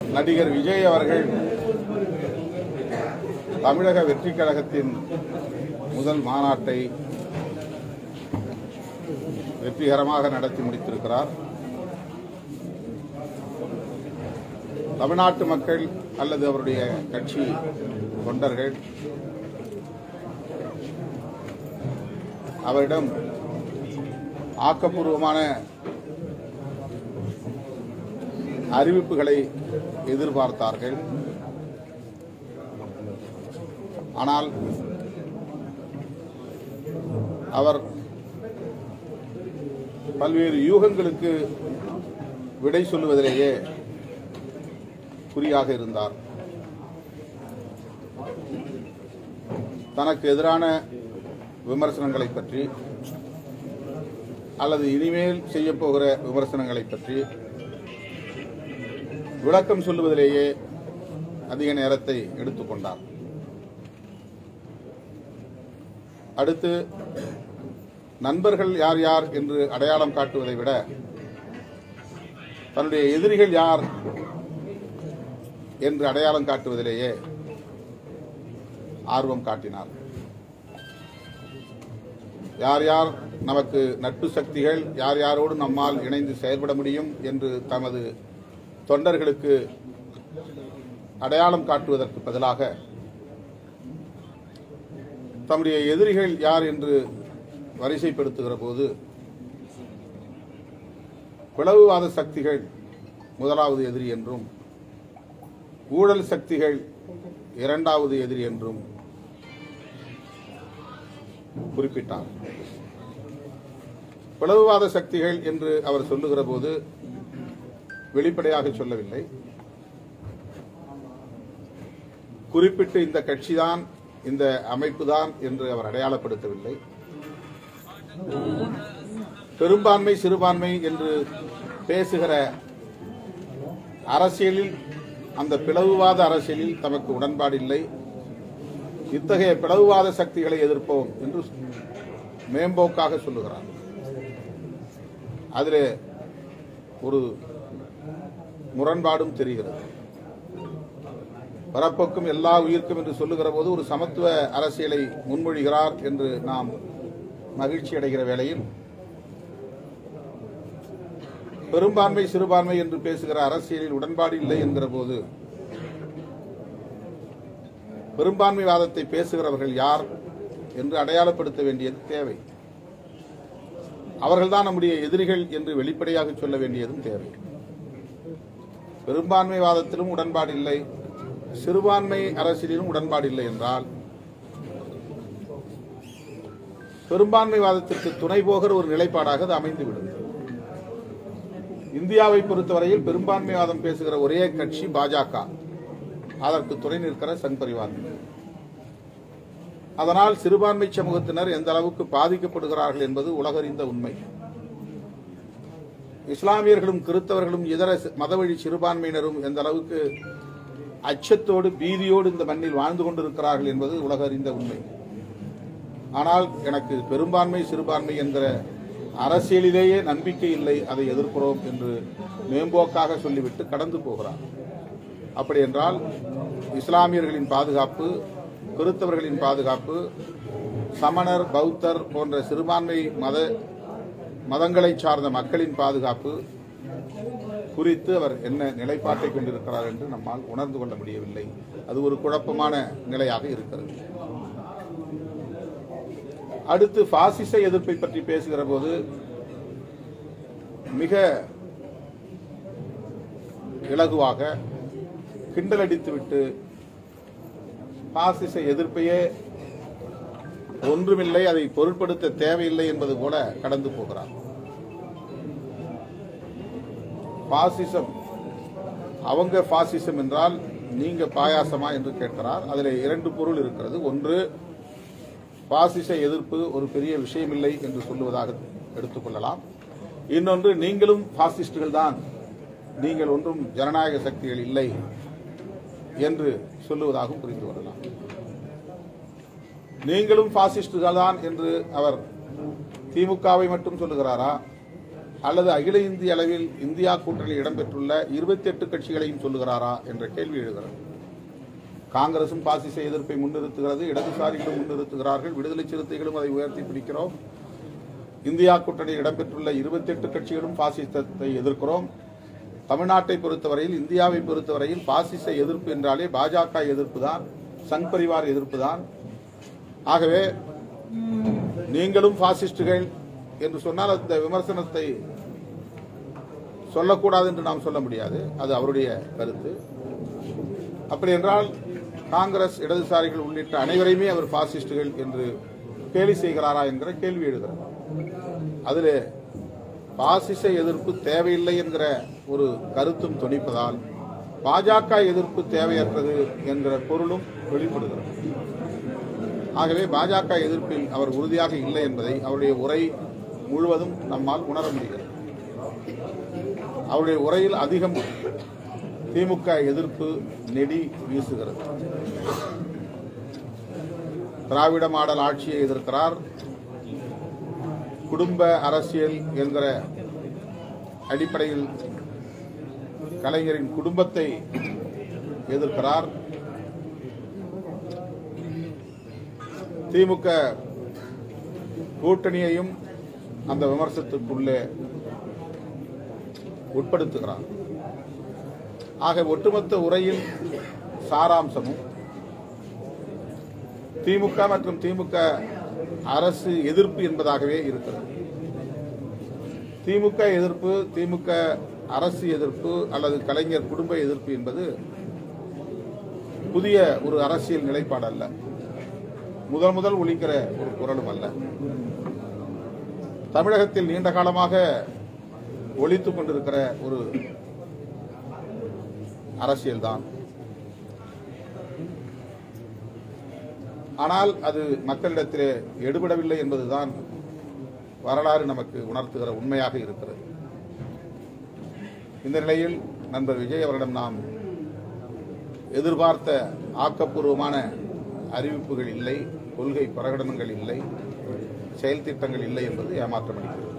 நடிகர் விஜய் அவர்கள் தமிழக வெற்றி கழகத்தின் முதல் மாநாட்டை வெற்றிகரமாக நடத்தி முடித்திருக்கிறார் தமிழ்நாட்டு மக்கள் அல்லது அவருடைய கட்சி தொண்டர்கள் அவரிடம் ஆக்கப்பூர்வமான அறிவிப்புகளை எதிர்பார்த்தார்கள் ஆனால் அவர் பல்வேறு யூகங்களுக்கு விடை சொல்லுவதிலேயே குறியாக இருந்தார் தனக்கு எதிரான விமர்சனங்களை பற்றி அல்லது இனிமேல் செய்யப்போகிற விமர்சனங்களை பற்றி விளக்கம் சொல்லுவதிலேயே அதிக நேரத்தை எடுத்துக்கொண்டார் அடுத்து நண்பர்கள் யார் யார் என்று அடையாளம் காட்டுவதை விட தன்னுடைய எதிரிகள் யார் என்று அடையாளம் காட்டுவதிலேயே ஆர்வம் காட்டினார் யார் யார் நமக்கு நட்பு சக்திகள் யார் யாரோடு நம்மால் இணைந்து செயல்பட முடியும் என்று தமது தொண்டர்களுக்கு அடையாளம் காட்டுவதற்கு பதிலாக தம்முடைய எதிரிகள் யார் என்று வரிசைப்படுத்துகிற போது பிளவுவாத சக்திகள் முதலாவது எதிரி என்றும் ஊழல் சக்திகள் இரண்டாவது எதிரி என்றும் குறிப்பிட்டார் பிளவுவாத சக்திகள் என்று அவர் சொல்லுகிற போது வெளிப்படையாக சொல்லவில்லை குறிப்பிட்டு இந்த கட்சிதான் இந்த அமைப்புதான் என்று அவர் அடையாளப்படுத்தவில்லை பெரும்பான்மை சிறுபான்மை என்று பேசுகிற அரசியலில் அந்த பிளவுவாத அரசியலில் தமக்கு உடன்பாடு இல்லை இத்தகைய பிளவுவாத சக்திகளை எதிர்ப்போம் என்று மேம்போக்காக சொல்லுகிறார் அதில் ஒரு முரண்பாடும் தெரிகிறது பரப்போக்கும் எல்லா உயிர்க்கும் என்று சொல்லுகிற போது ஒரு சமத்துவ அரசியலை முன்மொழிகிறார் என்று நாம் மகிழ்ச்சி அடைகிற வேளையில் பெரும்பான்மை சிறுபான்மை என்று பேசுகிற அரசியலில் உடன்பாடு இல்லை என்கிற போது பெரும்பான்மைவாதத்தை பேசுகிறவர்கள் யார் என்று அடையாளப்படுத்த வேண்டியது தேவை அவர்கள்தான் நம்முடைய எதிரிகள் என்று வெளிப்படையாக சொல்ல வேண்டியதும் தேவை பெரும்பான்மைவாதத்திலும் உடன்பாடு இல்லை சிறுபான்மை அரசியலிலும் உடன்பாடு இல்லை என்றால் பெரும்பான்மைவாதத்திற்கு துணை போகிற ஒரு நிலைப்பாடாக அது அமைந்துவிடும் இந்தியாவை பொறுத்தவரையில் பெரும்பான்மைவாதம் பேசுகிற ஒரே கட்சி பாஜக அதற்கு துணை நிற்கிற சங் பரிவார் அதனால் சிறுபான்மை சமூகத்தினர் எந்த அளவுக்கு பாதிக்கப்படுகிறார்கள் என்பது உலகறிந்த உண்மை இஸ்லாமியர்களும் கிறிஸ்தவர்களும் இதர மதவழி சிறுபான்மையினரும் எந்த அளவுக்கு அச்சத்தோடு பீதியோடு இந்த மண்ணில் வாழ்ந்து கொண்டிருக்கிறார்கள் என்பது உலகறிந்த உண்மை ஆனால் எனக்கு பெரும்பான்மை சிறுபான்மை என்கிற அரசியலிலேயே நம்பிக்கை இல்லை அதை எதிர்க்கிறோம் என்று மேம்போக்காக சொல்லிவிட்டு கடந்து போகிறார் அப்படி என்றால் இஸ்லாமியர்களின் பாதுகாப்பு கிறிஸ்தவர்களின் பாதுகாப்பு சமணர் பௌத்தர் போன்ற சிறுபான்மை மத மதங்களை சார்ந்த மக்களின் பாதுகாப்பு குறித்து அவர் என்ன நிலைப்பாட்டை கொண்டிருக்கிறார் என்று நம்மால் உணர்ந்து கொள்ள முடியவில்லை அது ஒரு குழப்பமான நிலையாக இருக்கிறது அடுத்து பாசிச எதிர்ப்பை பற்றி பேசுகிற போது மிக இலகுவாக கிண்டலடித்துவிட்டு பாசிச எதிர்ப்பையே ஒன்றுமில்லை அதை பொருட்படுத்த தேவையில்லை என்பது போல கடந்து போகிறார் பாசிசம் அவங்க பாசிசம் என்றால் நீங்க பாயாசமா என்று கேட்கிறார் அதில் இரண்டு பொருள் இருக்கிறது ஒன்று பாசிச எதிர்ப்பு ஒரு பெரிய விஷயமில்லை என்று சொல்லுவதாக எடுத்துக்கொள்ளலாம் இன்னொன்று நீங்களும் பாசிஸ்டுகள் தான் நீங்கள் ஒன்றும் ஜனநாயக சக்திகள் இல்லை என்று சொல்லுவதாகவும் புரிந்து கொள்ளலாம் நீங்களும் பாசிஸ்டுகள் தான் என்று அவர் திமுகவை மட்டும் சொல்லுகிறாரா அல்லது அகில இந்திய அளவில் இந்தியா கூட்டணியில் இடம்பெற்றுள்ள இருபத்தி எட்டு கட்சிகளையும் சொல்லுகிறாரா என்ற கேள்வி எழுகிறது காங்கிரசும் பாசிச எதிர்ப்பை முன்னிறுத்துகிறது இடதுசாரிகளும் முன்னிறுத்துகிறார்கள் விடுதலை சிறுத்தைகளும் அதை உயர்த்தி பிடிக்கிறோம் இந்தியா கூட்டணியில் இடம்பெற்றுள்ள இருபத்தி எட்டு கட்சிகளும் பாசிசத்தை எதிர்க்கிறோம் தமிழ்நாட்டை பொறுத்தவரையில் இந்தியாவை பொறுத்தவரையில் பாசிச எதிர்ப்பு என்றாலே பாஜக எதிர்ப்பு தான் சங் பரிவார் எதிர்ப்பு தான் ஆகவே நீங்களும் பாசிஸ்டுகள் என்று சொன்னால் அந்த விமர்சனத்தை சொல்லக்கூடாது என்று நாம் சொல்ல முடியாது அது அவருடைய கருத்து அப்படி என்றால் காங்கிரஸ் இடதுசாரிகள் உள்ளிட்ட அனைவரையுமே அவர் பாசிஸ்டுகள் என்று கேலி செய்கிறாரா என்கிற கேள்வி எழுகிறது அதில் பாசிச எதிர்ப்பு தேவையில்லை என்கிற ஒரு கருத்தும் துணிப்பதால் பாஜக எதிர்ப்பு தேவையற்றது என்கிற பொருளும் வெளிப்படுகிறது ஆகவே பாஜக எதிர்ப்பில் அவர் உறுதியாக இல்லை என்பதை அவருடைய உரை முழுவதும் நம்மால் உணர முடிகிறது அவருடைய உரையில் அதிகம் திமுக எதிர்ப்பு நெடி வீசுகிறது திராவிட மாடல் ஆட்சியை எதிர்க்கிறார் குடும்ப அரசியல் என்கிற அடிப்படையில் கலைஞரின் குடும்பத்தை எதிர்க்கிறார் திமுக கூட்டணியையும் அந்த விமர்சனத்துக்குள்ளே உட்படுத்துகிறார் ஆக ஒட்டுமொத்த உரையில் சாராம்சமும் திமுக மற்றும் திமுக அரசு எதிர்ப்பு என்பதாகவே இருக்கிறது திமுக எதிர்ப்பு திமுக அரசு எதிர்ப்பு அல்லது கலைஞர் குடும்ப எதிர்ப்பு என்பது புதிய ஒரு அரசியல் நிலைப்பாடு அல்ல முதல் முதல் ஒழிக்கிற ஒரு குரலும் அல்ல தமிழகத்தில் நீண்ட காலமாக ஒழித்துக் கொண்டிருக்கிற ஒரு அரசியல்தான் ஆனால் அது மக்களிடத்திலே எடுபடவில்லை என்பதுதான் வரலாறு நமக்கு உணர்த்துகிற உண்மையாக இருக்கிறது இந்த நிலையில் நண்பர் விஜய் அவரிடம் நாம் எதிர்பார்த்த ஆக்கப்பூர்வமான அறிவிப்புகள் இல்லை கொள்கை பிரகடனங்கள் இல்லை செயல் திட்டங்கள் இல்லை என்பது ஏமாற்றமளிக்கிறது